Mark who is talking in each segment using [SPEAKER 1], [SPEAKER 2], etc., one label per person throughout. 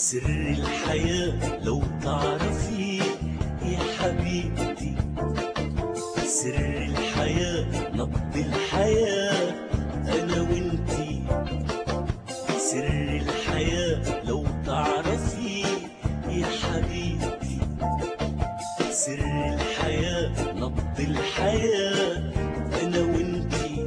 [SPEAKER 1] سر الحياة لو تعرفي يا حبيبتي سر الحياة نبض الحياة أنا وانتي سر الحياة لو تعرفي يا حبيبتي سر الحياة نبض الحياة أنا وانتي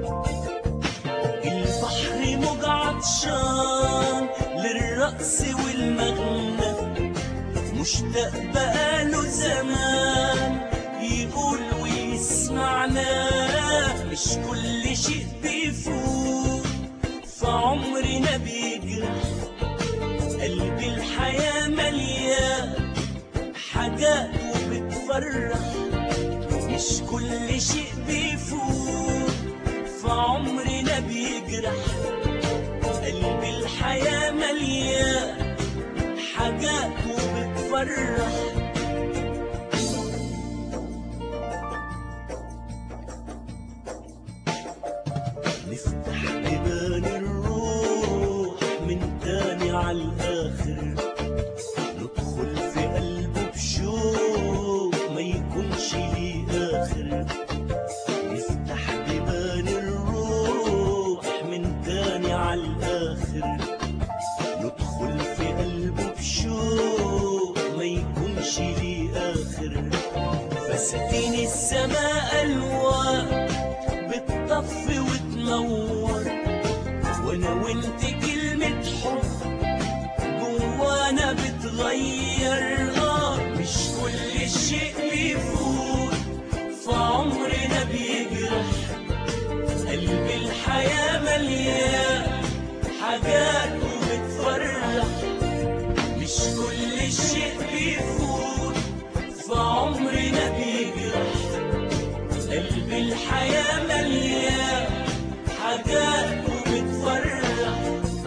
[SPEAKER 1] البحر موج عطشان للرقص والمغنى مشتاق بقاله زمان يقول ويسمعنا مش كل شيء بيفوت فعمرنا بيجرح قلبي الحياة مليان حاجات وبتفرح مش كل شيء بيفوت فعمرنا بيجرح قلبي الحياة مليان حاجات وبتفرح نفتح بيبان الروح من تاني على الآخر ندخل في قلبه بشوق ما يكونش ليه آخر نفتح بيبان الروح من تاني على الآخر ندخل في قلبه بشوق ما يكونش ليه آخر فساتين السماء ألوان بتطفي وتنور وانا وانت كلمة حب جوانا بتغير اه مش كل شيء بيفوت فعمرنا بيجرح قلب الحياة مليان حاجات وبتفرح مش كل شيء بيفوت فعمرنا بيجرح قلب الحياة مليان حاجات وبتفرح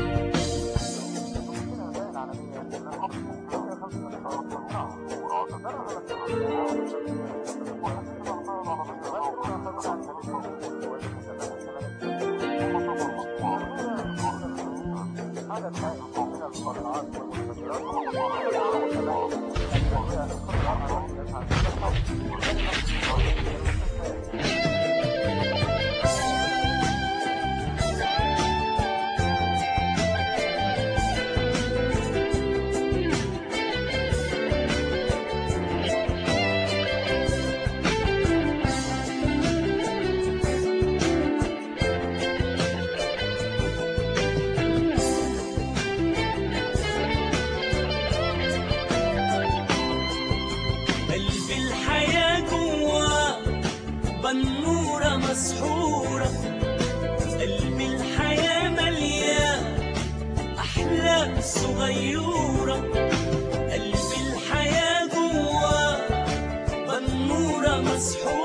[SPEAKER 1] قلب الحياة جواه بنورة مسحورة قلب الحياة مليان أحلام صغيرة قلب الحياة جواه بنورة مسحورة